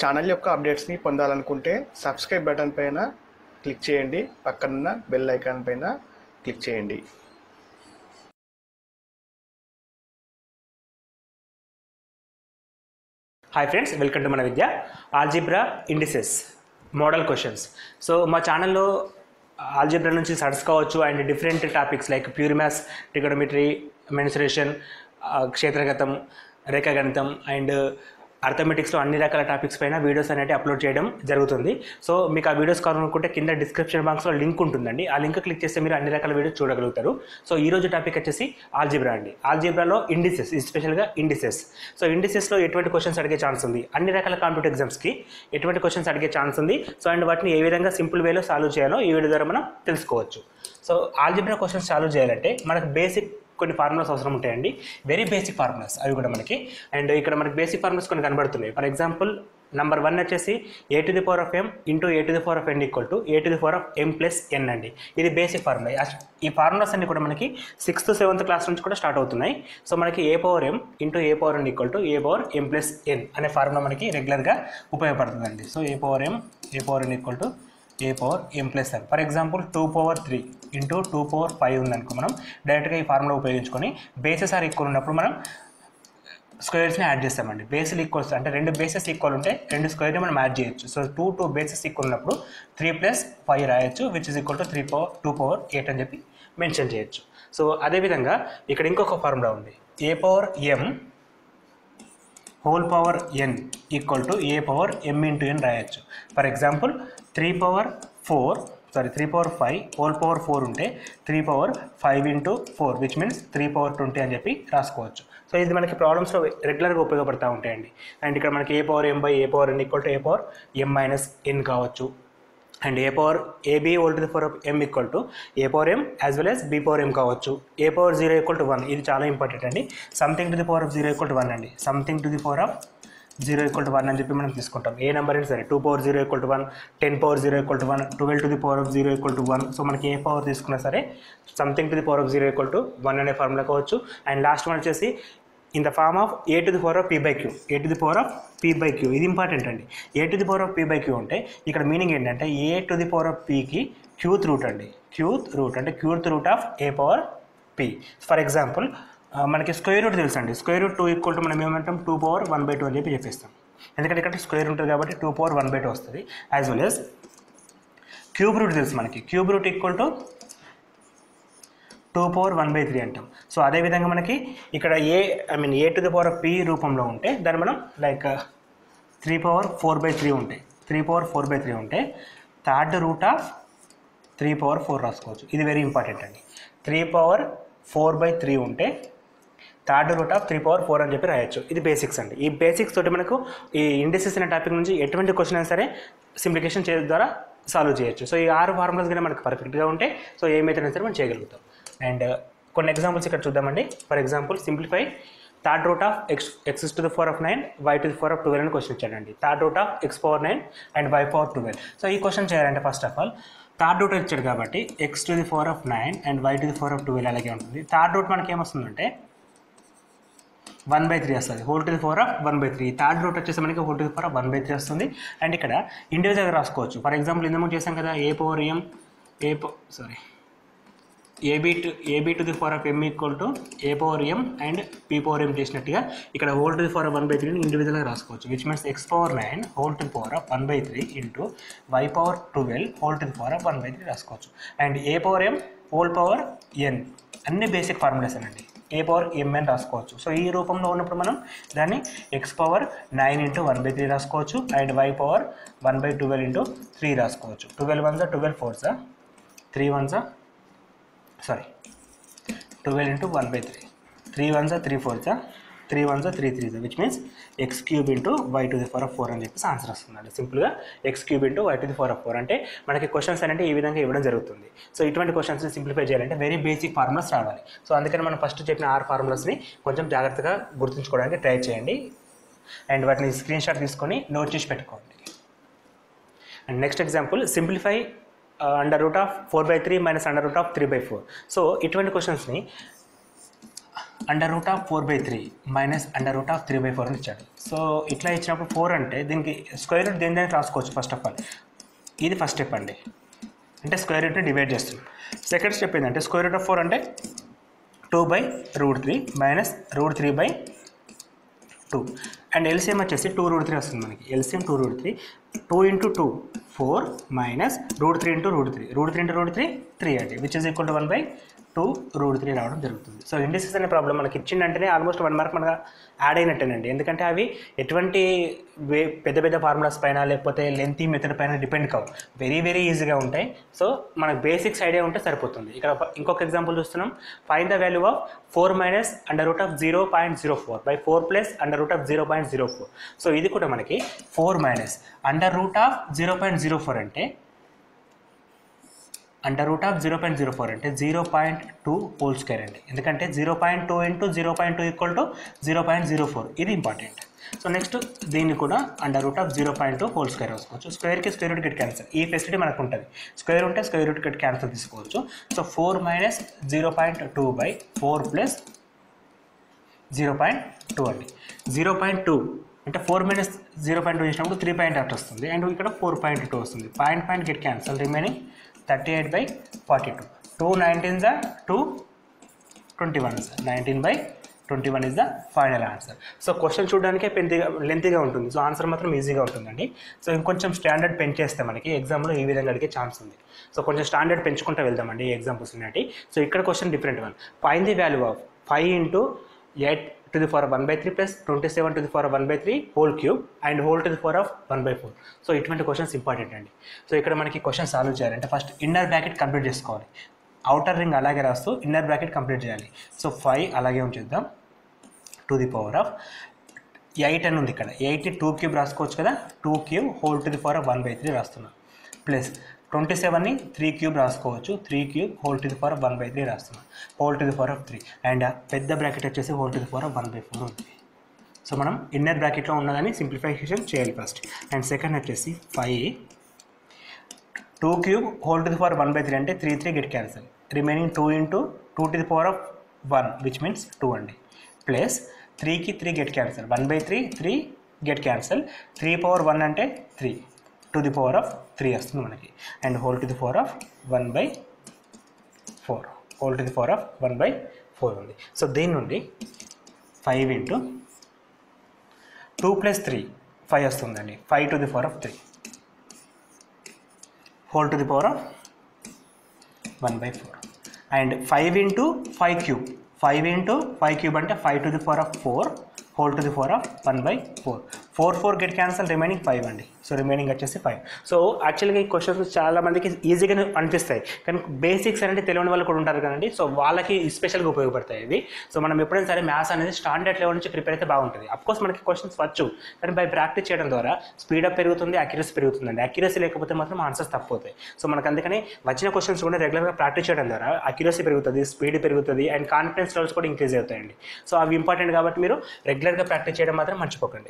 channel యొక్క అప్డేట్స్ని పొందాలనుకుంటే subscribe button పైన క్లిక్ చేయండి పక్కనున్న బెల్ ఐకాన్ పైన క్లిక్ చేయండి హాయ్ ఫ్రెండ్స్ వెల్కమ్ టు మన విద్య algebra indices model questions so మా ఛానల్లో ఆల్జిబ్రా నుంచి సర్ట్స్ కావచ్చు and different topics like pure maths trigonometry mensuration క్షేత్రగతం రేఖాగణితం అండ్ అర్థమెటిక్స్లో అన్ని రకాల టాపిక్స్ పైన వీడియోస్ అనేవి అప్లోడ్ చేయడం జరుగుతుంది సో మీకు ఆ వీడియోస్ కావాలనుకుంటే కింద డిస్క్రిప్షన్ బాక్స్లో లింక్ ఉంటుందండి ఆ లింక్ క్లిక్ చేస్తే మీరు అన్ని రకాల వీడియోస్ చూడగలుగుతారు సో ఈ రోజు టాపిక్ వచ్చేసి ఆల్జిబ్రా అండి ఆల్జిబ్రాలో ఇండిసెస్ స్పెషల్గా ఇండిసెస్ సో ఇండిసెస్లో ఎటువంటి క్వశ్చన్స్ అడిగే ఛాన్స్ ఉంది అన్ని రకాల కాంపిటేటివ్ ఎగ్జామ్స్కి ఎటువంటి క్వశ్చన్స్ అడిగే ఛాన్స్ ఉంది సో అండ్ వాటిని ఏ విధంగా సింపుల్ వేలో సాల్వ్ చేయాలో ఈ వీడియో ద్వారా మనం తెలుసుకోవచ్చు సో ఆల్జిబ్రా క్వశ్చన్స్ సాల్వ్ చేయాలంటే మనకు బేసిక్ కొన్ని ఫార్ములాస్ అవసరం ఉంటాయండి వెరీ బేసిక్ ఫార్ములాస్ అవి కూడా మనకి అండ్ ఇక్కడ మనకి బేసిక్ ఫార్ములాస్ కొన్ని కనబడుతున్నాయి ఫర్ ఎగ్జాంపుల్ నెంబర్ వన్ వచ్చేసి a to the power of m into a to the power of n equal to a to the power of m plus n అండి ఇది బేసిక్ ఫార్ములా ఈ formulas అన్ని కూడా మనకి sixth seventh class నుంచి కూడా start అవుతున్నాయి సో మనకి ఏ power M into a power n equal to a power m plus n అనే ఫార్ములా మనకి రెగ్యులర్గా ఉపయోగపడుతుందండి so a power m a power n equal to a power m plus n for example two power three into two power five ఉందనుకో మనం డైరెక్ట్గా ఈ formula ఉపయోగించుకొని bases are equal ఉన్నప్పుడు మనం స్క్వేర్స్ని యాడ్ చేస్తామండి బేసిల్ ఈక్వల్స్ అంటే రెండు బేసెస్ ఈక్వల్ ఉంటే రెండు స్క్వేర్ని మనం యాడ్ చేయొచ్చు so two two bases equal ఉన్నప్పుడు త్రీ ప్లస్ ఫైవ్ రాయొచ్చు which is equal to three power two power eight అని చెప్పి మెన్షన్ చేయొచ్చు సో అదేవిధంగా ఇక్కడ ఇంకొక ఫార్ములా ఉంది a power m whole power n equal to a power M into n రాయొచ్చు for example three power four sorry three power five whole power four ఉంటే three power five into four which means three power twenty అని చెప్పి రాసుకోవచ్చు so ఇది మనకి ప్రాబ్లమ్స్లో రెగ్యులర్గా ఉపయోగపడుతూ ఉంటాయండి అండ్ ఇక్కడ మనకి ఏ power m by a power n equal to a power m minus n కావచ్చు and a power ab whole the power of m equal to a power m as well as b power m కావచ్చు a power zero equal to one ఇది చాలా important అండి something to the power of zero equal to one అండి something to the power of zero equal to one అని చెప్పి మనం తీసుకుంటాం ఏ నెంబర్ అయినా సరే two power zero equal to one ten power zero equal to one twelve to the power of zero equal to one so మనకి ఏ power తీసుకున్నా సరే something to the power of zero equal to one అనే formula కావచ్చు and last one వచ్చేసి in the form of a to the power of p by q a to the power of p by queue ఇది important అండి a to the power of p by q అంటే ఇక్కడ meaning ఏంటంటే a to the power of పీకి qth root అండి qth root అంటే qth root of a power p for example మనకి square root తెలుసు అండి square root two equal to మనం ఏమంటాం two power one by two అని చెప్పి చెప్పేస్తాం ఎందుకంటే ఇక్కడ స్క్వేర్ ఉంటుంది కాబట్టి two power one by two వస్తుంది as well as cube root తెలుసు మనకి cube root equal to two power one by three అంటాం సో అదేవిధంగా మనకి ఇక్కడ a I mean a to the power of p రూపంలో ఉంటే దాన్ని మనం like three power four by three ఉంటాయి three power four by three ఉంటే third root of three power four రాసుకోవచ్చు ఇది వెరీ ఇంపార్టెంట్ అండి three power four by three ఉంటే third root of three power four అని చెప్పి రాయొచ్చు ఇది బేసిక్స్ అండి ఈ బేసిక్స్ తోటి మనకు ఈ ఇండిసెస్ అనే టాపిక్ నుంచి ఎటువంటి క్వశ్చన్ అయినా సరే సింప్లికేషన్ చేయడం ద్వారా సాల్వ్ చేయొచ్చు సో ఈ ఆరు ఫార్ములాస్ కానీ మనకు పర్ఫెక్ట్గా ఉంటే సో ఏమైతే సరే మనం చేయగలుగుతాం అండ్ కొన్ని ఎగ్జాంపుల్స్ ఇక్కడ చూద్దామండి for example simplify third root of x x to the four of nine y to the four of twelve అని క్వశ్చన్ ఇచ్చాడండి third root of x power nine and y power twelve so ఈ question చేయాలంటే first of all third root ఇచ్చాడు కాబట్టి x to the four of nine and y to the four of twelve అలాగే ఉంటుంది third root మనకి ఏమొస్తుందంటే one by three వస్తుంది whole to the four of one by three third root వచ్చేసి మనకి whole to the four of one by three వస్తుంది and ఇక్కడ ఇండివిజువల్గా రాసుకోవచ్చు ఫర్ ఎగ్జాంపుల్ ఇంతకు చేసాం కదా a power m a sorry ab to ab to the power of m equal to a power m and p power m చేసినట్టుగా ఇక్కడ whole to the power of one by త్రీని ఇండివిజువల్గా రాసుకోవచ్చు which means x power nine whole to the power of one by three into y power twelve whole to the power of one by three రాసుకోవచ్చు and a power m whole power n అన్ని basic formulas అండి a power m n రాసుకోవచ్చు so ఈ రూపంలో ఉన్నప్పుడు మనం దాన్ని x power nine into one by three రాసుకోవచ్చు and y power one by twelve into three రాసుకోవచ్చు ట్వెల్వ్ వన్ జా ట్వెల్వ్ ఫోర్ జా త్రీ వన్ జా sorry twelve into one by three three one జా త్రీ ఫోర్ జా three one జా three three జా which means x cube into y to the four of four అని చెప్పేసి answer వస్తుందండి సింపుల్గా x cube into y to the four of four అంటే మనకి క్వశ్చన్స్ అంటే ఈ విధంగా ఇవ్వడం జరుగుతుంది సో ఇటువంటి క్వశ్చన్స్ని సింప్లిఫై చేయాలంటే వెరీ బేసిక్ ఫార్ములాస్ రావాలి సో అందుకని మనం ఫస్ట్ చెప్పిన ఆరు ఫార్ములాస్ని కొంచెం జాగ్రత్తగా గుర్తుంచుకోవడానికి ట్రై చేయండి అండ్ వాటిని స్క్రీన్ షాట్ తీసుకొని నోట్ చేసి పెట్టుకోండి and next example simplify under root of four by three minus under root of three by four so ఇటువంటి క్వశ్చన్స్ని under root of four by three minus under root of three by four అని ఇచ్చాడు so ఇట్లా ఇచ్చినప్పుడు four అంటే దీనికి square root దేని దానికి రాసుకోవచ్చు ఫస్ట్ ఆఫ్ ఆల్ ఇది ఫస్ట్ స్టెప్ అండి అంటే స్క్వేర్ రూట్ని డివైడ్ చేస్తున్నాం సెకండ్ స్టెప్ ఏంటంటే స్క్వేర్ రూట్ ఆఫ్ ఫోర్ అంటే two by root three minus root three by two and LCM వచ్చేసి టూ రూట్ త్రీ వస్తుంది మనకి LCM two root three two into two four minus root three into root three root three into root three three అండి which is equal to one by two root three రావడం జరుగుతుంది so indices అనే problem మనకి ఇచ్చిందంటేనే almost one mark మనకు add అయినట్టేనండి ఎందుకంటే అవి ఎటువంటి వే పెద్ద పెద్ద ఫార్ములాస్ పైన లేకపోతే లెంతీ మెథడ్ పైన డిపెండ్ కావు వెరీ వెరీ ఈజీగా ఉంటాయి సో మనకు బేసిక్స్ ఐడియా ఉంటే సరిపోతుంది ఇక్కడ ఒక- ఇంకొక ఎగ్జాంపుల్ చూస్తున్నాం find the value of four minus under root of zero point zero four by four plus under root of zero point zero four so ఇది కూడా మనకి four minus under root of zero point zero four అంటే under root of zero point zero four అంటే zero point two whole square అండి ఎందుకంటే zero point two into zero point two equal to zero point zero four ఇది important so next దీన్ని కూడా under root of zero point two whole square వేసుకోవచ్చు స్క్వేర్కి square root get cancel ఈ facility మనకు ఉంటుంది స్క్వేర్ ఉంటే స్క్వేర్ రూట్ గెట్ క్యాన్సల్ తీసుకోవచ్చు so four minus zero point two by four plus zero point two అండి జీరో పాయింట్ టూ అంటే four minus zero point two చేసినప్పుడు త్రీ పాయింట్ అట్ వస్తుంది and ఇక్కడ ఫోర్ పాయింట్ టూ వస్తుంది point point get cancel remaining thirty eight by forty two two nineteen జా two twenty one sir nineteen by twenty one is the final answer so question చూడడానికే పెంతిగా లెంతీగా ఉంటుంది so answer మాత్రం ఈజీగా ఉంటుందండి so ఇంకొంచెం standard పెంచేస్తే మనకి ఎగ్జామ్లో ఈ విధంగా అడిగే ఛాన్స్ ఉంది సో కొంచెం స్టాండర్డ్ పెంచుకుంటూ వెళ్దామండి ఈ ఎగ్జాంపుల్స్ ఉన్నట్టు సో ఇక్కడ question different one find the value of five into eight to the power one by three plus twenty seven to the power one by three whole cube and whole to the four of one by four so ఇటువంటి questions important అండి so ఇక్కడ మనకి question solve చేయాలంటే first inner bracket complete చేసుకోవాలి outer ring అలాగే రాస్తూ inner bracket complete చేయాలి so five అలాగే ఉంచేద్దాం to the power of eight అని ఉంది ఇక్కడ ఎయిట్ టూ క్యూబ్ రాసుకోవచ్చు కదా two cube whole to the power of one by three రాస్తున్నాం ప్లస్ ట్వంటీ సెవెన్ని త్రీ క్యూబ్ రాసుకోవచ్చు three cube whole to the power of one by three రాస్తున్నాం whole to the power of three and పెద్ద bracket వచ్చేసి whole to the power of one by four ఉంది so మనం inner బ్రాకెట్లో ఉన్నదని simplification చేయాలి first and second వచ్చేసి five two cube whole to the power one by three అంటే three three get cancel remaining two into two to the power of one which means two అండి plus త్రీకి three get cancel one by three three get cancel three power one అంటే three to the power of three వస్తుంది మనకి and whole to the power of one by four whole to the power of one by four ఉంది so దీని నుండి five into two plus three five వస్తుందండి five to the power of three whole to the power of one by four and five into five cube five into five cube అంటే five to the power of four whole to the power of one by four four four get cancel remaining five అండి so remaining వచ్చేసి five so యాక్చువల్గా ఈ questions చాలా మందికి ఈజీగానే అనిపిస్తాయి కానీ బేసిక్స్ అనేది తెలియని వాళ్ళు కూడా ఉంటారు కదండి సో వాళ్ళకి స్పెషల్గా ఉపయోగపడతాయి ఇవి సో మనం ఎప్పుడైనా సరే మ్యాథ్స్ అనేది స్టాండర్డ్ లెవెల్ నుంచి ప్రిపేర్ అయితే బాగుంటుంది అఫ్కోర్స్ మనకి క్వశ్చన్స్ వచ్చు కానీ బై ప్రాక్టీస్ చేయడం ద్వారా స్పీడప్ పెరుగుతుంది అక్యురసీ పెరుగుతుందండి అక్యురసీ లేకపోతే మాత్రం ఆన్సర్స్ తప్పిపోతాయి సో మనకు అందుకని వచ్చిన క్వశ్చన్స్ కూడా రెగ్యులర్గా ప్రాక్టీస్ చేయడం ద్వారా అక్యురసీ పెరుగుతుంది స్పీడ్ పెరుగుతుంది అండ్ కాన్ఫిడెన్స్ లెవెల్స్ కూడా ఇంక్రీజ్ అవుతాయండి సో అవి ఇంపార్టెంట్ కాబట్టి మీరు రెగ్యులర్గా ప్రాక్టీస్ చేయడం మాత్రం మర్చిపోకండి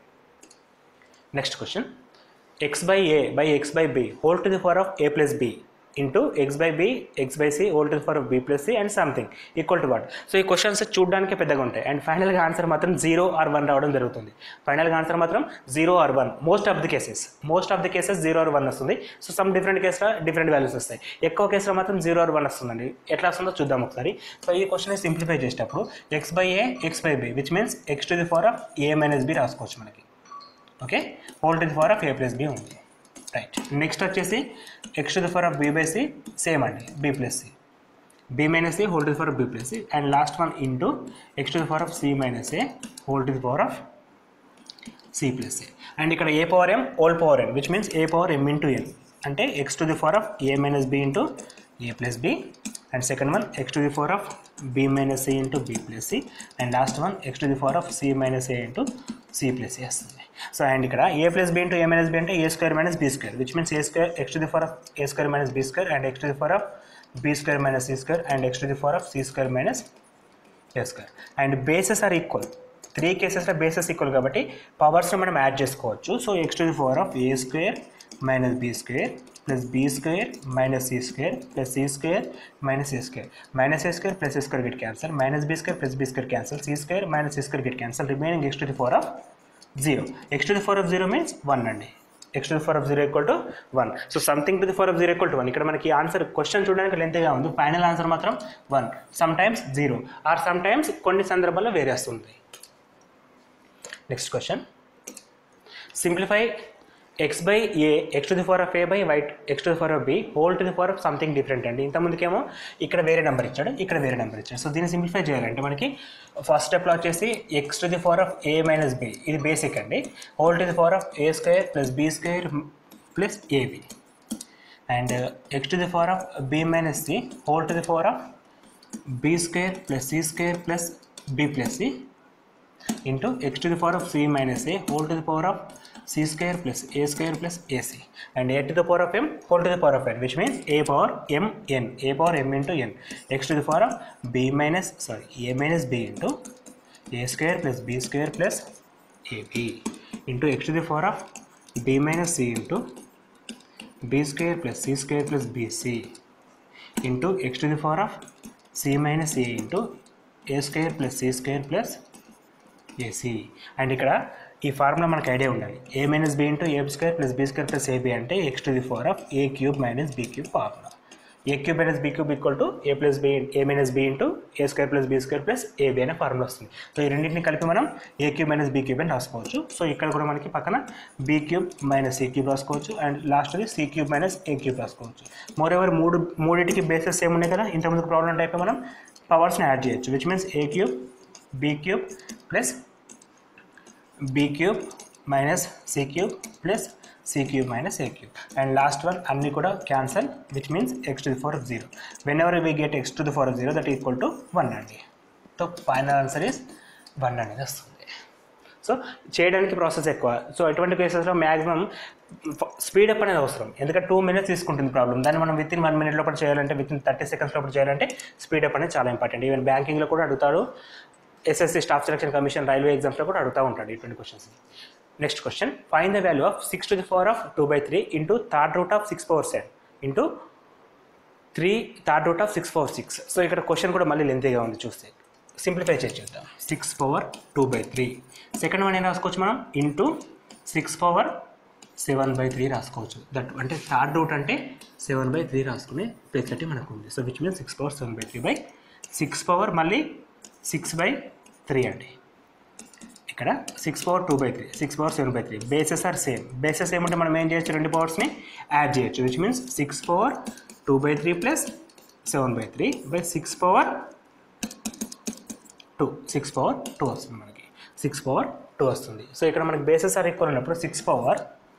next question X by A by X by B whole to the power of A plus B into X by B X by C whole to the power of B plus C and something equal to what so ఈ questions చూడడానికి పెద్దగా ఉంటాయి and ఫైనల్గా answer మాత్రం zero or one రావడం జరుగుతుంది ఫైనల్గా answer మాత్రం zero or one most of the cases most of the cases zero or one వస్తుంది సో సమ్ డిఫరెంట్ కేసులో డిఫరెంట్ వాల్యూస్ వస్తాయి ఎక్కువ కేసులో మాత్రం జీరో ఆర్ వన్ వస్తుందండి ఎట్లా వస్తుందో చూద్దాం ఒకసారి సో ఈ క్వశ్చన్ సింప్లిఫై చేసేటప్పుడు X by A X by B which means X to the power of A minus B రాసుకోవచ్చు మనకి okay whole to the power of A plus B ఉంది రైట్ నెక్స్ట్ వచ్చేసి X to the power of B by C same అండి B plus C B minus A whole to the power of B plus C and last one into X to the power of C minus A whole to the power of C plus A and ఇక్కడ A power M whole power N which means A power M into N అంటే X to the power of A minus B into A plus B and second one X to the power of B minus A into B plus C and last one X to the power of C minus A into C plus ఏ వస్తుంది so and ఇక్కడ A plus B into A minus B అంటే A square minus B square which means A square X to the power of A square minus B square and X to the power of B square minus C square and X to the power of C square minus A square and bases are equal three కేసెస్లో bases equal కాబట్టి పవర్స్ని మనం add చేసుకోవచ్చు so X to the power of A square minus B square plus B square minus C square plus C square minus A square minus A square plus A square get cancel minus B square plus B square cancel C square minus C square get cancel remaining X to the power of zero X to the four of zero means one అండి X to the four of zero equal to one so something to the four of zero equal to one ఇక్కడ మనకి answer question చూడడానికి లెంత్గా ఉంది final answer మాత్రం one sometimes zero or sometimes కొన్ని సందర్భాల్లో వేరే వస్తుంది next question simplify X by A X to the four of A by wait X to the four of B whole to the four of something different అండి ఇంతకుముందుకేమో ఇక్కడ వేరే number ఇచ్చాడు ఇక్కడ వేరే నెంబర్ ఇచ్చాడు సో దీన్ని సింప్లిఫై చేయాలంటే మనకి ఫస్ట్ స్టెప్లో వచ్చేసి X to the four of A minus B ఇది బేసిక్ అండి whole to the four of A square plus B square plus AB and X to the four of B minus C whole to the four of B square plus C square plus B plus C into x to the power of c minus a whole to the power of c square plus a square plus ac and a to the power of m whole to the power of n which means a power m n a power m into n x to the power of b minus sorry a minus b into a square plus b square plus ab into x to the power of b minus c into b square plus c square plus bc into x to the power of c minus a into a square plus c square plus AC and ఇక్కడ ఈ formula మనకు idea ఉండాలి A minus B into A square plus B square plus AB అంటే X to the four of A cube minus B cube formula A cube minus B cube equal to A plus B A minus B into A square plus B square plus AB అనే ఫార్ములా వస్తుంది so ఈ రెండింటిని కలిపి మనం A cube minus B cube అని రాసుకోవచ్చు so ఇక్కడ కూడా మనకి పక్కన B cube minus A cube రాసుకోవచ్చు అండ్ లాస్ట్ది C cube minus A cube రాసుకోవచ్చు మోర్ ఎవర్ మూడు మూడింటికి బేసెస్ ఏమున్నాయి కదా ఇంతకుముందు ప్రాబ్లం టైప్ మనం పవర్స్ని యాడ్ చేయొచ్చు which means A cube B cube plus B cube minus C cube plus C cube minus A cube and last one అన్నీ కూడా cancel which means X to the four of zero whenever we get X to the four of zero that equal to one అండి so final answer is one అనేది వస్తుంది so చేయడానికి process ఎక్కువ so ఎటువంటి కేసెస్లో maximum speedup అనేది అవసరం ఎందుకంటే టూ మినిట్స్ తీసుకుంటుంది ప్రాబ్లం దాన్ని మనం విత్ ఇన్ వన్ మినిట్ లోపల చేయాలంటే విత్ ఇన్ థర్టీ సెకండ్స్ లోపల చేయాలంటే స్పీడప్ అనేది చాలా ఇంపార్టెంట్ ఈవెన్ బ్యాంకింగ్లో కూడా అడుగుతాడు SSC staff selection commission railway ఎగ్జామ్స్లో కూడా అడుగుతూ ఉంటాడు ఇటువంటి questions next question find the value of six to the power of two by three into third root of six power seven into three third root of six power six so ఇక్కడ question కూడా మళ్ళీ లెంతీగా ఉంది చూస్తే simplify చేసి చూద్దాం six power two by three second one ఏం రాసుకోవచ్చు మనం into six power seven by three రాసుకోవచ్చు దట్ అంటే థర్డ్ రూట్ అంటే సెవెన్ బై త్రీ రాసుకునే ఫెసిలిటీ మనకు ఉంది so which means six power seven by three by six power మళ్ళీ సిక్స్ బై త్రీ అండి ఇక్కడ six power two by three six power seven by three bases are same bases ఏమంటే మనం ఏం చేయొచ్చు రెండు పవర్స్ని యాడ్ చేయొచ్చు which means six power two by three plus seven by three by six power two six power two వస్తుంది మనకి six power two వస్తుంది సో ఇక్కడ మనకి బేసెస్ ఆర్ ఈక్వల్ ఉన్నప్పుడు six power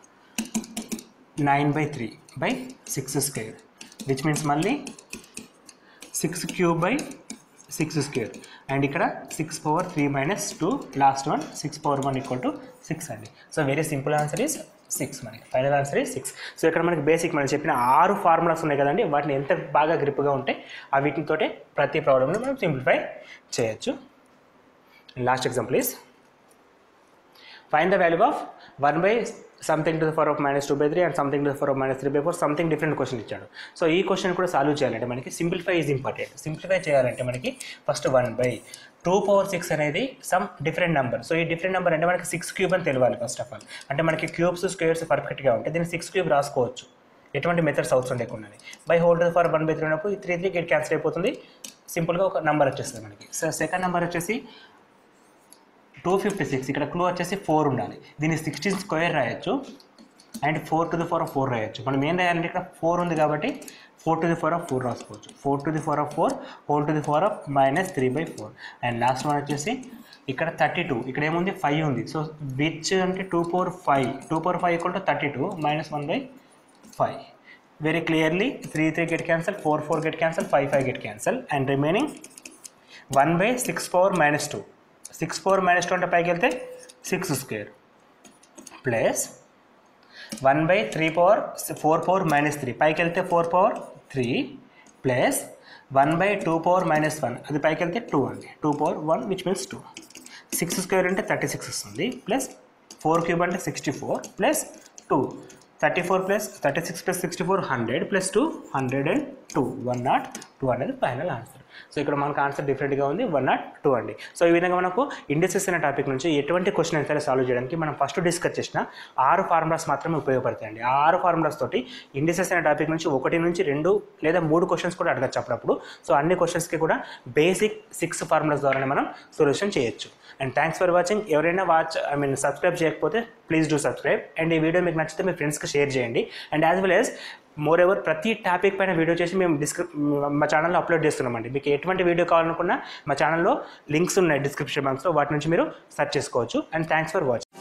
nine by three by six square which means మళ్ళీ six cube by six square and ఇక్కడ six power three minus two last one six power one equal to six అండి so very simple answer is six మనకి final answer is six so ఇక్కడ మనకి basic మనం చెప్పిన ఆరు formulas ఉన్నాయి కదండి వాటిని ఎంత బాగా గ్రిప్గా ఉంటే ఆ వీటితోటే ప్రతి ప్రాబ్లమ్ని మనం సింప్లిఫై చేయొచ్చు last example is find the value of one by something to the four of minus two by three and something to the four of minus three by four something different question ఇచ్చాడు so ఈ question కూడా solve చేయాలంటే మనకి simplify is important simplify చేయాలంటే మనకి first one by two power six అనేది some different number so ఈ different number అంటే మనకి సిక్స్ క్యూబ్ అని తెలియాలి ఫస్ట్ ఆఫ్ ఆల్ అంటే మనకి క్యూబ్స్ స్క్వేర్స్ పర్ఫెక్ట్గా ఉంటే దీన్ని సిక్స్ క్యూబ్ రాసుకోవచ్చు ఎటువంటి మెథడ్స్ అవసరం లేకుండా by hold for one by three ఉన్నప్పుడు త్రీ త్రీ గెట్ క్యాన్సిల్ అయిపోతుంది సింపుల్గా ఒక నెంబర్ వచ్చేస్తుంది మనకి సో సెకండ్ నెంబర్ వచ్చేసి టూ ఫిఫ్టీ సిక్స్ ఇక్కడ క్లూ వచ్చేసి ఫోర్ ఉండాలి దీన్ని సిక్స్టీన్ స్క్వేర్ రాయొచ్చు and four to the four of four రాయొచ్చు మనం ఏం రాయాలంటే ఇక్కడ ఫోర్ ఉంది కాబట్టి four to the four of four రాసుకోవచ్చు four to the four of four whole to the four of minus three by four and last one వచ్చేసి ఇక్కడ థర్టీ టూ ఇక్కడ ఏముంది ఫైవ్ ఉంది సో విచ్ అంటే two four five two four five equal to thirty two minus one by five very clearly three three get cancel four four get cancel five five get cancel and remaining one by six power minus two six power minus two అంటే పైకి వెళ్తే six square plus one by three power four power minus three పైకి వెళ్తే four power three plus one by two power minus one అది పైకి వెళ్తే two అండి two power one which means two six square అంటే థర్టీ సిక్స్ వస్తుంది plus four cube అంటే sixty four plus two thirty four plus thirty six plus sixty four hundred plus two hundred and two one not two అనేది final answer so ఇక్కడ మనకు answer డిఫరెంట్గా ఉంది one not two అండి so ఈ విధంగా మనకు ఇండిసెస్ అనే టాపిక్ నుంచి ఎటువంటి క్వశ్చన్ అయినా సరే సాల్వ్ చేయడానికి మనం ఫస్ట్ డిస్కస్ చేసిన ఆరు ఫార్ములాస్ మాత్రమే ఉపయోగపడతాయండి ఆ ఆరు ఫార్ములాస్ తోటి ఇండిసెస్ అనే టాపిక్ నుంచి ఒకటి నుంచి రెండు లేదా మూడు క్వశ్చన్స్ కూడా అడగచ్చు అప్పుడప్పుడు సో అన్ని క్వశ్చన్స్కి కూడా బేసిక్ సిక్స్ ఫార్ములాస్ ద్వారానే మనం సొల్యూషన్ చేయొచ్చు అండ్ థ్యాంక్స్ ఫర్ వాచింగ్ ఎవరైనా వాచ్ ఐ మీన్ సబ్స్క్రైబ్ చేయకపోతే ప్లీజ్ డూ సబ్స్క్రైబ్ అండ్ ఈ వీడియో మీకు నచ్చితే మీ ఫ్రెండ్స్కి షేర్ చేయండి and as well as more ever ప్రతి టాపిక్ పైన వీడియో చేసి మేము డిస్క్రి మా ఛానల్లో అప్లోడ్ చేస్తున్నామండి మీకు ఎటువంటి వీడియో కావాలనుకున్నా మా ఛానల్లో లింక్స్ ఉన్నాయి డిస్క్రిప్షన్ బాక్స్లో వాటి నుంచి మీరు సెర్చ్ చేసుకోవచ్చు అండ్ థ్యాంక్స్ ఫర్ వాచింగ్